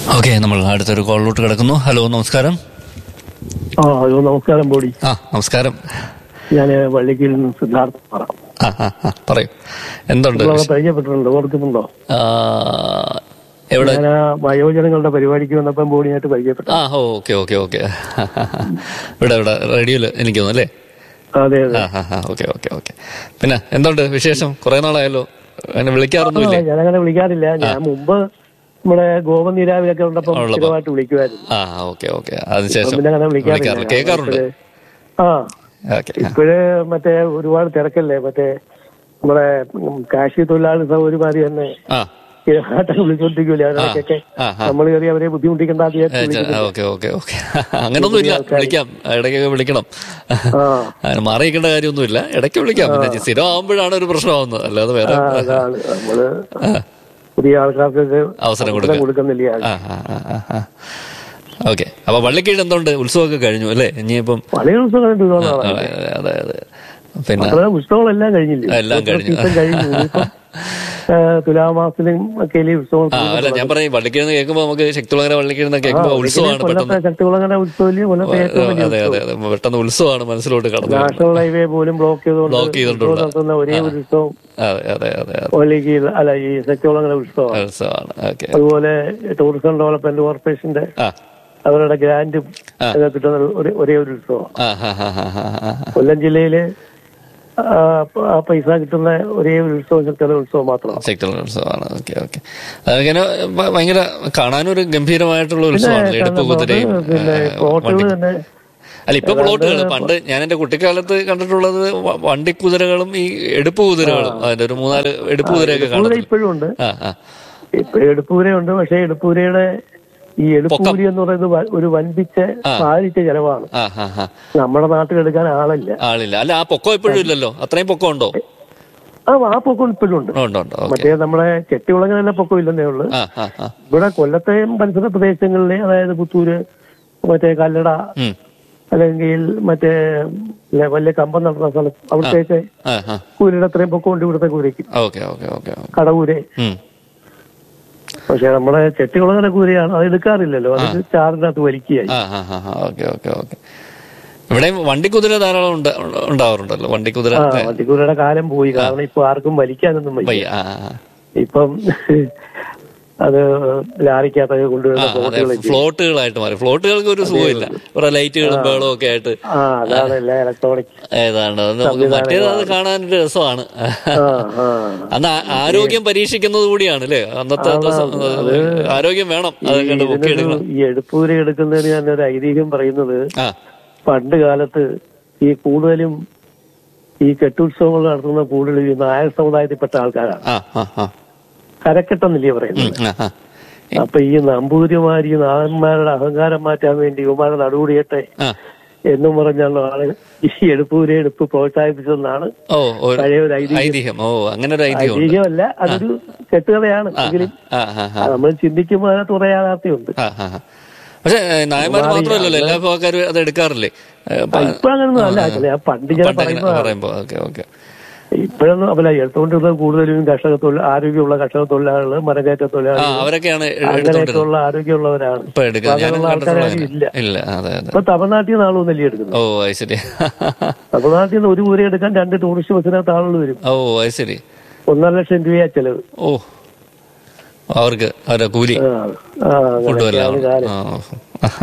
Okay നമ്മൾ അടുത്തൊരു കോളിലോട്ട് കിടക്കുന്നു ഹലോ നമസ്കാരം ആ ഹലോ നമസ്കാരം ബോഡി ആ നമസ്കാരം ഞാൻ വള്ളിക്കയിൽ നിന്ന് സിദ്ധാർത്ഥ പറ ആ ആ ആ പറയൂ എന്തുണ്ട് നിങ്ങളെ പരിചയപ്പെട്ടിട്ടുണ്ടോ ഓർക്കുന്നുണ്ടോ ആ, എവിടെ ഞാൻ ആ വയോജനങ്ങളുടെ പരിപാടിക്ക് വന്നപ്പം ബോഡിയായിട്ട് പരിചയപ്പെട്ടു ആ ഓക്കെ ഓക്കെ ഓക്കെ ഇവിടെ ഇവിടെ റേഡിയോയില് എനിക്ക് തോന്നുന്നു അല്ലേ അതെ അതെ ആ ആ ആ ഓക്കെ ഓക്കെ ഓക്കെ പിന്നെ എന്തുണ്ട് വിശേഷം കുറെ നാളായല്ലോ എന്നെ വിളിക്കാറൊന്നുമില്ലേ ഞാനങ്ങനെ വിളിക്കാറില്ല ഞാൻ മുമ്പ് നമ്മുടെ ഗോപൻ നീരാവിലൊക്കെ ഉണ്ടപ്പം ഉള്ളപ്പം. സ്ഥിരമായിട്ട് വിളിക്കുമായിരുന്നു ആ ഓക്കെ ഓക്കെ അതിനുശേഷം പിന്നെ അങ്ങനെ വിളിക്കാറില്ല വിളിക്കാറുണ്ട് കേൾക്കാറുണ്ട് ആ ഓക്കെ ഇപ്പോഴ് മറ്റേ ഒരുപാട് തിരക്കല്ലേ മറ്റേ നമ്മുടെ ഉം, കാശി തൊഴിലാളി സൗകര്യമാരി തന്നെ ആ സ്ഥിരമായിട്ട് വിളിച്ചോണ്ടിരിക്കൂലേ അതിനൊക്കെ ആ ആ നമ്മൾ കയറി അവരെ ബുദ്ധിമുട്ടിക്കേണ്ട ഏ, ആദ്യം ചെ- ഓക്കെ ഓക്കെ ഓക്കെ അങ്ങനൊന്നുമില്ല വിളിക്കാം ഇടയ്ക്കൊക്കെ വിളിക്കണം ആ അങ്ങനെ മാറി നിൽക്കേണ്ട കാര്യമൊന്നുമില്ല ഇടയ്ക്ക് വിളിക്കാം പിന്നെ സ്ഥിരം ആവുമ്പോഴാണ് ഒരു പ്രശ്നമാവുന്നത് അല്ലാതെ വേറെ ആ, അതാണ് നമ്മള് പുതിയ ആൾക്കാർക്കൊക്കെ അവസരം കൊടുക്കാം കൊടുക്കുന്നില്ല ആ ആ ആ ആ ഓക്കെ അപ്പൊ വള്ളിക്കീഴ് എന്തുണ്ട് ഉത്സവമൊക്കെ കഴിഞ്ഞു അല്ലേ ഇനിയിപ്പം പഴയ ദിവസം കണ്ടിട്ട് ആ, തോന്നാണ് അതെ അതെ അതെ പിന്നെ അത്ര പുസ്തകങ്ങളെല്ലാം കഴിഞ്ഞില്ലേ എല്ലാം കഴിഞ്ഞു. സീസൺ കഴിഞ്ഞു ഇനിയിപ്പം, ആ, തുലാമാസത്തിലും ഒക്കെ ഇല്ലേ ഉത്സവം ആ അല്ല ഞാൻ പറയും വള്ളിക്കീഴ് കേൾക്കുമ്പോ നമുക്ക് ശക്തികുളങ്ങര വള്ളിക്കീഴ് കേൾക്കുമ്പോ ഉത്സവമാണ് കൊല്ലത്തെ പെട്ടെന്ന് ശക്തികുളങ്ങര ഉത്സവം കൊല്ലത്തെ ഏറ്റവും വലിയ അതെ അതെ അതെ പെട്ടെന്ന് ഉത്സവമാണ് മനസ്സിലോട്ട് കടന്നു വരുന്നത്. നാഷണൽ ഹൈവേ പോലും ബ്ലോക്ക് ചെയ്തുകൊണ്ട് ബ്ലോക്ക് ചെയ്തുകൊണ്ടുള്ള. ഉത്സവം നടത്തുന്ന ഒരേ ഒരു ഉത്സവം അതെ അതെ അതെ അതെ ഒല്ലിക്ക് അല്ല ഈ ശക്തികുളങ്ങര ഉത്സവമാണ് ഉത്സവമാണ് ഓക്കെ അതുപോലെ ടൂറിസം ഡെവലപ്മെന്റ് കോർപ്പറേഷന്റെ ആ അവരുടെ ഗ്രാൻഡും ഒക്കെ കിട്ടുന്ന ഒരു- ഒരേ ഒരു ഉത്സവമാണ് ആ ഹാ ഹാ ഹാ ഹാ ഹാ കൊല്ലം ജില്ലയില് ആ, ആ പൈസ കിട്ടുന്ന ഒരേ ഒരു ഉത്സവം ശക്തിയുടെ ഉത്സവം മാത്രമാണ് സെക്ടർ ഉത്സവമാണ് ഓക്കെ ഓക്കെ അതിങ്ങനെ ഭ- ഭയങ്കര കാണാനൊരു ഗംഭീരമായിട്ടുള്ള ഉത്സവമാണ് എടുപ്പ് കുതിരയും പിന്നെ ഏ, പ്ലോട്ടുകൾ വണ്ടി തന്നെ അല്ല ഇപ്പൊ പ്ലോട്ടുകൾ പണ്ട് ഞാൻ എന്റെ കുട്ടിക്കാലത്ത് കണ്ടിട്ടുള്ളത് വ- വണ്ടിക്കുതിരകളും ഈ എടുപ്പ് കുതിരകളും അതിന്റെ ഒരു മൂന്നാല് എടുപ്പ് കുതിരയൊക്കെ എടുപ്പൂര കാണുന്നു ഇപ്പോഴും ഉണ്ട് ആ ആ ഇപ്പോഴും എടുപ്പൂരയുണ്ട് പക്ഷെ എടുപ്പൂരയുടെ ഈ എടുപ്പൂരി എന്ന് പറയുന്നത് വ- ഒരു വൻപിച്ച ഭാരിച്ച ചെലവാണ് ആ ആ ആ നമ്മുടെ നാട്ടിൽ എടുക്കാൻ ആളില്ല ആളില്ല അല്ല ആ പൊക്കം ഇപ്പോഴും ഇല്ലല്ലോ അത്രയും പൊക്കം ഉണ്ടോ ആ ആ പൊക്കം ഇപ്പോഴും ഉണ്ട് ഉണ്ട് ഉണ്ട് ഓക്കെ മറ്റേ നമ്മുടെ ചെട്ടികുളങ്ങര പൊക്കം ഇല്ലെന്നേ ഉള്ളൂ ആ ആ ആ ഇവിടെ കൊല്ലത്തെയും പരിസര പ്രദേശങ്ങളിലെ അതായത് പുത്തൂര് മറ്റേ കല്ലട ഉം. അല്ലെങ്കിൽ മറ്റേ ല- വലിയ കമ്പം നടന്ന സ്ഥലം അവിടത്തേക്ക് ആ ആ കൂരയുടെ അത്രയും പൊക്കം ഉണ്ട് ഇവിടുത്തെ കൂരയ്ക്ക് ഓക്കെ ഓക്കെ ഓക്കെ കടകൂര് ഉം പക്ഷെ നമ്മുടെ ചെട്ടികുളങ്ങര കൂരയാണ് അത് എടുക്കാറില്ലല്ലോ അത് ചാറിനകത്ത് വലിക്കുകയായി ആ ആ ആ ഓക്കെ ഓക്കെ ഓക്കെ ഇവിടെ വണ്ടിക്കുതിര ധാരാളം ഉണ്ട് ഉണ്ടാവാറുണ്ടല്ലോ വണ്ടിക്കുതിര ആ വണ്ടിക്കൂരയുടെ കാലം പോയി കാരണം ഇപ്പൊ ആർക്കും വലിക്കാനൊന്നും വയ്യ വയ്യ ആ ആ, ആ. ഇപ്പം അത് ലാറിക്കകത്തൊക്കെ കൊണ്ടുവരുന്ന ബോട്ടുകൾ ഫ്ലോട്ടുകളായിട്ട് മാറി ഫ്ലോട്ടുകൾക്ക് ഒരു സുഖമില്ല കുറെ ലൈറ്റുകളും ബേളും ഒക്കെ ആയിട്ട് ആ അതാണ് എല്ലാം ഇലക്ട്രോണിക് ഏതാണ്ട് അത് നമുക്ക് മറ്റേത് അത് കാണാനൊരു രസമാണ് ആ ആ അന്ന് ആ- ആരോഗ്യം പരീക്ഷിക്കുന്നത് കൂടിയാണ് അല്ലേ അന്നത്തെ ദിവസം ആരോഗ്യം വേണം അത് കണ്ട് ബുക്ക് എടുക്കണം ഈ എടുപ്പൂര എടുക്കുന്നതിന് ഞാൻ ഒരു ഐതിഹ്യം പറയുന്നത് ആ പണ്ട് കാലത്ത് ഈ കൂടുതലും ഈ കെട്ടുത്സവങ്ങൾ നടത്തുന്ന കൂടുതലും ഈ നായർ സമുദായത്തിൽപ്പെട്ട ആൾക്കാരാണ് ആ ആ ആ കരക്കെട്ടെന്നില്ലേ പറയുന്നത് ഉം, ആ ആ അപ്പൊ ഈ നമ്പൂതിരിമാര് ഈ നായന്മാരുടെ അഹങ്കാരം മാറ്റാൻ വേണ്ടി ഇവന്മാരെ നടുകൂടിയട്ടെ ആ എന്നും പറഞ്ഞാണ് ആള് ഈ എടുപ്പൂരെ എടുപ്പ് പ്രോത്സാഹിപ്പിച്ചതെന്നാണ് ഓ ഒരു പഴയ ഒരു ഐതിഹ്യം ഐതിഹ്യം ഓ അങ്ങനെ ഒരു ഐതിഹ്യം ഉണ്ട് ഐതിഹ്യമല്ല അതൊരു കെട്ടുകഥയാണ് എങ്കിലും ആ ആ ആ നമ്മൾ ചിന്തിക്കുമ്പോൾ അതിനകത്ത് കുറെ യാഥാർത്ഥ്യമുണ്ട് ആ ആ ആ. പക്ഷെ നായന്മാർ മാത്രമല്ലല്ലോ എല്ലാ വിഭാഗക്കാരും അത് എടുക്കാറില്ലേ ഏ, പ- ഇപ്പൊ അങ്ങനൊന്നും അല്ല ഞാൻ പണ്ട് ഞാൻ പണ്ട് ഇങ്ങനെ പറയുമ്പോൾ പറയുമ്പോ ഓക്കെ ഓക്കെ ഇപ്പോഴൊന്നും അല്ല എടുത്തുകൊണ്ടിരുന്നത് കൂടുതലും കർഷക തൊഴിൽ ആരോഗ്യമുള്ള കർഷക തൊഴിലാളികൾ മരകയറ്റ ആ തൊഴിലാളികൾ അവരൊക്കെയാണ് എ- എടുത്തോണ്ടിരുന്നത് അങ്ങനെയൊക്കെയുള്ള ആരോഗ്യമുള്ളവരാണ് ഇപ്പൊ എടുക്കുന്നത് ഞാനും അങ്ങനെയുള്ള കണ്ടിട്ടുള്ള ആൾക്കാരും ഇല്ല ഇല്ല അതെ അതെ ഇപ്പൊ തമിഴ്നാട്ടിൽ നിന്ന് ആളൊന്നല്ലേ എടുക്കുന്നത് ഓ അത് ശരി തമിഴ്നാട്ടിൽ നിന്ന് ഒരു പൂര എടുക്കാൻ രണ്ട് ടൂറിസ്റ്റ് ബസ്സിനകത്ത് ആളുകൾ വരും ഓ അത് ശരി ഒന്നര ലക്ഷം രൂപയാ ചെലവ് ഓ അവർക്ക് അവരുടെ കൂലി ആ, ആ, കൊണ്ടുവല്ല അങ്ങനെയൊക്കെയാണ് കാലം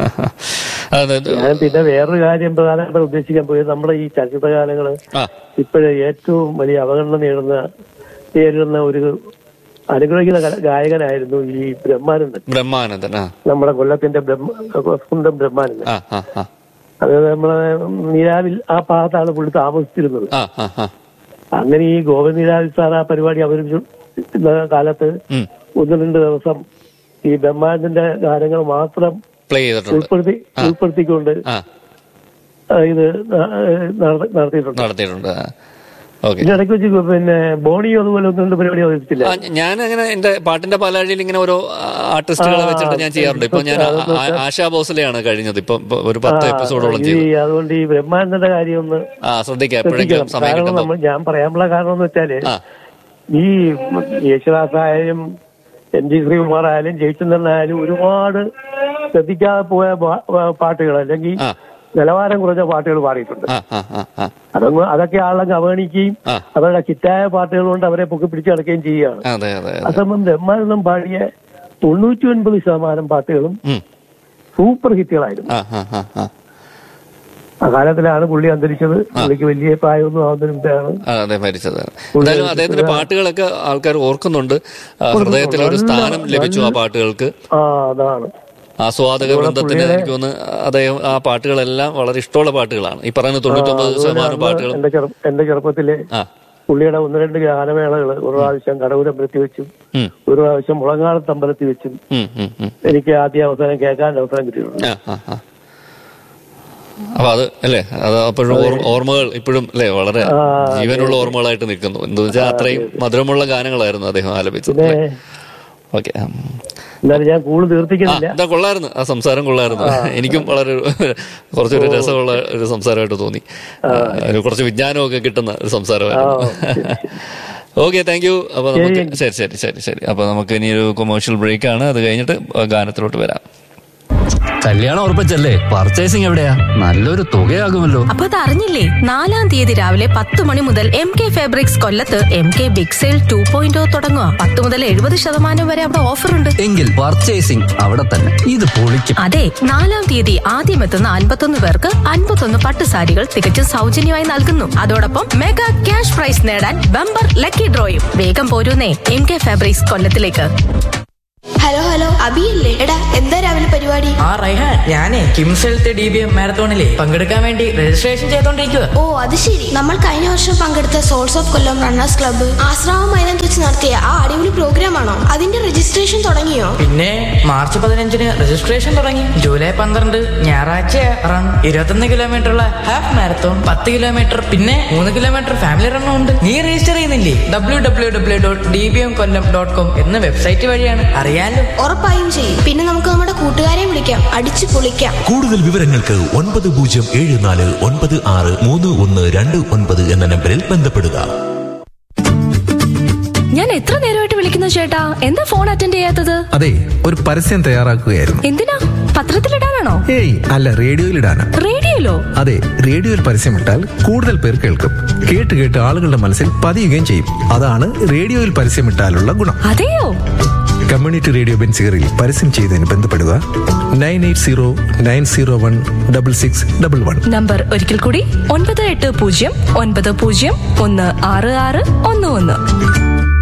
അതെ അതെ. ഞാൻ പിന്നെ വേറൊരു കാര്യം പ്രധാനപ്പെട്ട ഉദ്ദേശിക്കാൻ പോയത് നമ്മുടെ ഈ ചരിത്രകാലങ്ങള് ആ ഇപ്പോഴേ ഏറ്റവും വലിയ അവഗണന നേടുന്ന നേരിടുന്ന ഒരു അനുഗ്രഹിക്കുന്ന ഗ- ഗായകനായിരുന്നു ഈ ബ്രഹ്മാനന്ദൻ ബ്രഹ്മാനന്ദൻ ആ നമ്മുടെ കൊല്ലത്തിന്റെ ബ്രഹ്മ സ്വന്തം ബ്രഹ്മാനന്ദൻ ആ ആ ആ അത് നമ്മളെ നീരാവിൽ ആ ഭാഗത്താണ് പുള്ളി താമസിച്ചിരുന്നത് ആ ആ ആ അങ്ങനെ ഈ ഗോവിന്ദ് നീരാവിൽ സാർ ആ പരിപാടി അവതരിപ്പിച്ച കാലത്ത് ഉം ഒന്ന് രണ്ട് ദിവസം ഈ ബ്രഹ്മാനന്ദന്റെ ഗാനങ്ങൾ മാത്രം പ്ലേ ചെയ്തിട്ടുണ്ട് ഉൾപ്പെടുത്തി ഉൾപ്പെടുത്തിക്കൊണ്ട് ആ ആ, ഇത് ന- നട- നടത്തിയിട്ടുണ്ട് നടത്തിയിട്ടുണ്ട് ഓക്കെ ഇതിന്റെ ഇടയ്ക്ക് വെച്ച് പിന്നെ ബോണിയോ അതുപോലെ ഒന്ന് രണ്ട് പരിപാടി അവതരിപ്പിച്ചില്ല ഞാൻ അങ്ങനെ എന്റെ പാട്ടിന്റെ പാലാഴിയിൽ ഇങ്ങനെ ഓരോ ആർട്ടിസ്റ്റുകളെ വെച്ചിട്ട് ഞാൻ ചെയ്യാറുണ്ട് ഇപ്പൊ ഞാൻ ആ- ആ- ആശാ ഭോസലെയാണ് കഴിഞ്ഞത് ഇപ്പൊ ഇപ്പൊ ഒരു പത്ത് എപ്പിസോഡോളം ഈ ചെയ്തു അതുകൊണ്ട് ഈ ബ്രഹ്മാനന്ദന്റെ കാര്യം ഒന്ന് ആ ശ്രദ്ധിക്കാം എപ്പോഴെങ്കിലും സമയം കാരണം കിട്ടുമ്പോ നമ്മൾ ഞാൻ പറയാനുള്ള കാരണം എന്ന് വെച്ചാല് ആ ഈ യേശുദാസായാലും എൻ ജി ശ്രീകുമാർ ആയാലും ജയചന്ദ്രൻ ആയാലും ഒരുപാട് ശ്രദ്ധിക്കാതെ പോയ പാ- പാ- പാട്ടുകൾ അല്ലെങ്കിൽ ആ നിലവാരം കുറഞ്ഞ പാട്ടുകൾ പാടിയിട്ടുണ്ട് ആ ആ ആ ആ അതങ്ങ് അതൊക്കെ ആളങ്ങ് അവഗണിക്കുകയും ആ. അവരുടെ ചിറ്റായ പാട്ടുകൾ കൊണ്ട് അവരെ പൊക്കി പിടിച്ചു നടക്കുകയും ചെയ്യുകയാണ് അതെ അതെ അതെ അസംബന്ധം ബ്രഹ്മാനന്ദം പാടിയ തൊണ്ണൂറ്റി ഒൻപത് ശതമാനം പാട്ടുകളും ഉം. സൂപ്പർ ഹിറ്റുകളായിരുന്നു ആ ആ ആ ആ ആ കാലത്തിലാണ് പുള്ളി അന്തരിച്ചത് പുള്ളിക്ക് വലിയ പ്രായമൊന്നും ആവുന്നതിന് മുമ്പാണ് ആ, അതെ മരിച്ചത് എന്തായാലും അദ്ദേഹത്തിന്റെ പാട്ടുകളൊക്കെ ആൾക്കാർ ഓർക്കുന്നുണ്ട് ആ, ഹൃദയത്തിൽ ഒരു സ്ഥാനം ലഭിച്ചു ആ പാട്ടുകൾക്ക് ആ അതാണ് ആസ്വാദക വൃന്ദത്തിന് എനിക്ക് തോന്നുന്നു അദ്ദേഹം ആ പാട്ടുകളെല്ലാം വളരെ ഇഷ്ടമുള്ള പാട്ടുകളാണ് ഈ പറയുന്ന തൊണ്ണൂറ്റൊമ്പത് ശതമാനം പാട്ടുകളും എന്റെ ചെറു എന്റെ ചെറുപ്പത്തില് ആ പുള്ളിയുടെ ഒന്ന് രണ്ട് ഗാനമേളകൾ ഒരു പ്രാവശ്യം കടവൂരമ്പലത്തിൽ വെച്ചും ഉം, ഒരു പ്രാവശ്യം മുളങ്ങാളത്ത് അമ്പലത്തിൽ വെച്ചും ഉം, ഉം, ഉം. എനിക്ക് ആദ്യ അവസരം കേൾക്കാൻ അവസരം കിട്ടിയിട്ടുണ്ട് ആ, ആ, ആ. അപ്പൊ അത് അല്ലേ അത് അപ്പോഴും ഓർമ്മ- ഓർമ്മകൾ ഇപ്പോഴും അല്ലേ വളരെ ജീവനുള്ള ഓർമ്മകളായിട്ട് നിൽക്കുന്നു എന്താ വെച്ചാൽ അത്രയും മധുരമുള്ള ഗാനങ്ങളായിരുന്നു അദ്ദേഹം ആലപിച്ചത് പിന്നെ ഓക്കെ എന്നാലും ഞാൻ കൂടുതൽ ആ തീർത്തിക്കുന്നില്ല എന്താ കൊള്ളായിരുന്നു ആ സംസാരം കൊള്ളായിരുന്നു എനിക്കും വളരെ ഒരു- കുറച്ചൊരു രസമുള്ള ഒരു സംസാരമായിട്ട് തോന്നി ഒരു കുറച്ച് വിജ്ഞാനമൊക്കെ കിട്ടുന്ന ഒരു സംസാരമായിരുന്നു ഓക്കെ താങ്ക് യു അപ്പൊ നമുക്ക് ശരി ശരി ശരി ശരി അപ്പൊ നമുക്ക് ഇനി ഒരു കൊമേഴ്ഷ്യൽ ബ്രേക്ക് ആണ് അത് കഴിഞ്ഞിട്ട് ഗാനത്തിലോട്ട് വരാം കല്യാണം ഉറപ്പിച്ചല്ലേ പർച്ചേസിംഗ് എവിടെയാ നല്ലൊരു തുകയാകുമല്ലോ അപ്പൊ അത് അറിഞ്ഞില്ലേ നാലാം തീയതി രാവിലെ പത്ത് മണി മുതൽ എം കെ ഫാബ്രിക്സ് കൊല്ലത്ത് M K big sale two point തുടങ്ങുക പത്ത് മുതൽ എഴുപത് ശതമാനം വരെ അവിടെ ഓഫർ ഉണ്ട് എങ്കിൽ പർച്ചേസിംഗ് അവിടെ തന്നെ ഇത് പൊളിക്കും അതെ നാലാം തീയതി ആദ്യം എത്തുന്ന അൻപത്തൊന്ന് പേർക്ക് അൻപത്തൊന്ന് പട്ട് സാരികൾ തികച്ചും സൗജന്യമായി നൽകുന്നു അതോടൊപ്പം മെഗാ ക്യാഷ് പ്രൈസ് നേടാൻ ബമ്പർ ലക്കി ഡ്രോയും വേഗം പോരൂന്നേ എം കെ ഫാബ്രിക്സ് കൊല്ലത്തിലേക്ക് ഹലോ ഹലോ അബിയല്ലേ എടാ എന്താ രാവിലെ പരിപാടി ആ റൈഹാൻ ഞാനേ KIMS health D B M മാരത്തോണിലെ പങ്കെടുക്കാൻ വേണ്ടി രജിസ്ട്രേഷൻ ചെയ്തോണ്ടിരിക്കുക ഓ അത് ശരി നമ്മൾ കഴിഞ്ഞ വർഷം പങ്കെടുത്ത souls of Kollam runners club Asramam മൈതാനത്ത് വെച്ച് നടത്തിയ ആ അടിപൊളി പ്രോഗ്രാം ആണോ അതിന്റെ രജിസ്ട്രേഷൻ തുടങ്ങിയോ പിന്നെ മാർച്ച് പതിനഞ്ചിന് രജിസ്ട്രേഷൻ തുടങ്ങി ജൂലൈ പന്ത്രണ്ട് ഞായറാഴ്ച റൺ ഇരുപത്തൊന്ന് കിലോമീറ്റർ ഉള്ള ഹാഫ് മാരത്തോൺ പത്ത് കിലോമീറ്റർ പിന്നെ മൂന്ന് കിലോമീറ്റർ ഫാമിലി റണ്ണും ഉണ്ട് നീ രജിസ്റ്റർ ചെയ്യുന്നില്ലേ W W W dot D B M Kollam dot com എന്ന വെബ്സൈറ്റ് വഴിയാണ് അറിയാലോ ഉറപ്പായും ചെയ്യും പിന്നെ നമുക്ക് നമ്മുടെ കൂട്ടുകാരെ വിളിക്കാം അടിച്ചു പൊളിക്കാം കൂടുതൽ വിവരങ്ങൾക്ക് ഒൻപത് പൂജ്യം ഏഴ് നാല് ഒൻപത് ആറ് മൂന്ന് ഒന്ന് രണ്ട് ഒൻപത് എന്ന നമ്പറിൽ ബന്ധപ്പെടുക ഞാൻ എത്ര നേരമായിട്ട് വിളിക്കുന്നു ചേട്ടാ എന്താ ഫോൺ അറ്റൻഡ് ചെയ്യാത്തത് അതെ ഒരു പരസ്യം തയ്യാറാക്കുകയായിരുന്നു എന്തിനാ പത്രത്തിലിടാനാണോ ഏയ് അല്ല റേഡിയോയിലിടാനാ റേഡിയോയിലോ അതെ റേഡിയോയിൽ പരസ്യമിട്ടാൽ കൂടുതൽ പേർ കേൾക്കും കേട്ട് കേട്ട് ആളുകളുടെ മനസ്സിൽ പതിയുകയും ചെയ്യും അതാണ് റേഡിയോയിൽ പരസ്യമിട്ടാലുള്ള ഗുണം അതെയോ കമ്മ്യൂണിറ്റി റേഡിയോ ബെൻസിയറിൽ പരസ്യം ചെയ്തതിന് ബന്ധപ്പെടുക nine eight zero nine zero one double six double one number ഒരിക്കൽ കൂടി ഒൻപത് എട്ട് പൂജ്യം ഒൻപത് പൂജ്യം ഒന്ന് ആറ് ആറ് ഒന്ന് ഒന്ന്